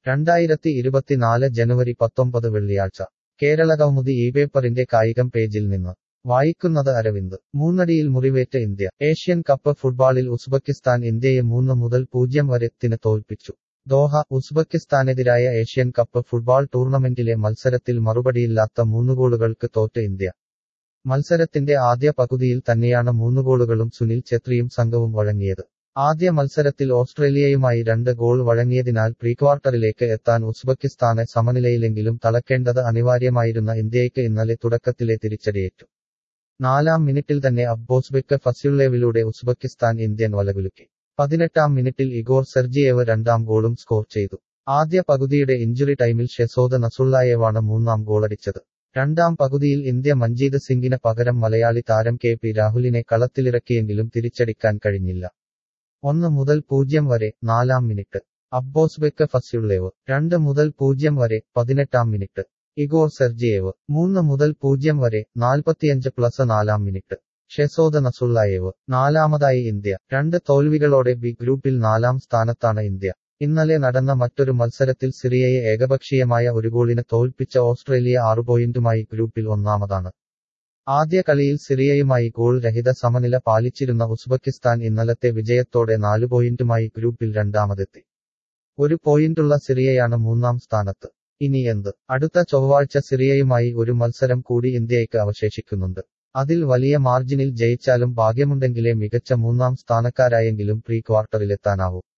രണ്ടായിരത്തി ഇരുപത്തിനാല് ജനുവരി പത്തൊമ്പത് വെള്ളിയാഴ്ച കേരള കൗമുദി ഈ പേപ്പറിന്റെ കായികം പേജിൽ നിന്ന് വായിക്കുന്നത് അരവിന്ദ് മൂന്നടിയിൽ മുറിവേറ്റ ഇന്ത്യ ഏഷ്യൻ കപ്പ് ഫുട്ബോളിൽ ഉസ്ബെക്കിസ്ഥാൻ ഇന്ത്യയെ മൂന്ന് മുതൽ പൂജ്യം വരെത്തിന് തോൽപ്പിച്ചു ദോഹ ഉസ്ബെക്കിസ്ഥാനെതിരായ ഏഷ്യൻ കപ്പ് ഫുട്ബോൾ ടൂർണമെന്റിലെ മത്സരത്തിൽ മറുപടിയില്ലാത്ത മൂന്ന് ഗോളുകൾക്ക് തോറ്റ ഇന്ത്യ മത്സരത്തിന്റെ ആദ്യ പകുതിയിൽ തന്നെയാണ് മൂന്ന് ഗോളുകളും സുനിൽ ഛത്രിയും സംഘവും വഴങ്ങിയത് ആദ്യ മത്സരത്തിൽ ഓസ്ട്രേലിയയുമായി രണ്ട് ഗോൾ വഴങ്ങിയതിനാൽ പ്രീക്വാർട്ടറിലേക്ക് എത്താൻ ഉസ്ബെക്കിസ്ഥാനെ സമനിലയിലെങ്കിലും തളക്കേണ്ടത് അനിവാര്യമായിരുന്ന ഇന്ത്യയ്ക്ക് ഇന്നലെ തുടക്കത്തിലെ തിരിച്ചടിയേറ്റു നാലാം മിനിറ്റിൽ തന്നെ അബ്ബോസ്ബെക്ക് ഫസ്യുള്ളേവിലൂടെ ഉസ്ബെക്കിസ്ഥാൻ ഇന്ത്യൻ വലകുലുക്കി പതിനെട്ടാം മിനിറ്റിൽ ഇഗോർ സെർജിയേവ് രണ്ടാം ഗോളും സ്കോർ ചെയ്തു ആദ്യ പകുതിയുടെ ഇഞ്ചുറി ടൈമിൽ ഷെസോദ നസുള്ളായേവാണ് മൂന്നാം ഗോളടിച്ചത് രണ്ടാം പകുതിയിൽ ഇന്ത്യ മഞ്ജീത് സിംഗിന് പകരം മലയാളി താരം കെ പി രാഹുലിനെ കളത്തിലിറക്കിയെങ്കിലും തിരിച്ചടിക്കാൻ കഴിഞ്ഞില്ല ഒന്ന് മുതൽ പൂജ്യം വരെ നാലാം മിനിറ്റ് അബ്ബോസ്ബെക്ക് ഫസ്യുള്ളേവ് രണ്ട് മുതൽ പൂജ്യം വരെ പതിനെട്ടാം മിനിറ്റ് ഇഗോർ സെർജിയേവ് മൂന്ന് മുതൽ പൂജ്യം വരെ നാൽപ്പത്തിയഞ്ച് പ്ലസ് നാലാം മിനിറ്റ് ഷെസോദ നസുള്ളായേവ് നാലാമതായി ഇന്ത്യ രണ്ട് തോൽവികളോടെ ബി ഗ്രൂപ്പിൽ നാലാം സ്ഥാനത്താണ് ഇന്ത്യ ഇന്നലെ നടന്ന മറ്റൊരു മത്സരത്തിൽ സിറിയയെ ഏകപക്ഷീയമായ ഒരു ഗോളിന് തോൽപ്പിച്ച ഓസ്ട്രേലിയ ആറു പോയിന്റുമായി ഗ്രൂപ്പിൽ ഒന്നാമതാണ് ആദ്യ കളിയിൽ സിറിയയുമായി ഗോൾ രഹിത സമനില പാലിച്ചിരുന്ന ഉസ്ബെക്കിസ്ഥാൻ ഇന്നലത്തെ വിജയത്തോടെ നാലു പോയിന്റുമായി ഗ്രൂപ്പിൽ രണ്ടാമതെത്തി ഒരു പോയിന്റുള്ള സിറിയയാണ് മൂന്നാം സ്ഥാനത്ത് ഇനി എന്ത് അടുത്ത ചൊവ്വാഴ്ച സിറിയയുമായി ഒരു മത്സരം കൂടി ഇന്ത്യയ്ക്ക് അവശേഷിക്കുന്നുണ്ട് അതിൽ വലിയ മാർജിനിൽ ജയിച്ചാലും ഭാഗ്യമുണ്ടെങ്കിലേ മികച്ച മൂന്നാം സ്ഥാനക്കാരായെങ്കിലും പ്രീ ക്വാർട്ടറിലെത്താനാവൂ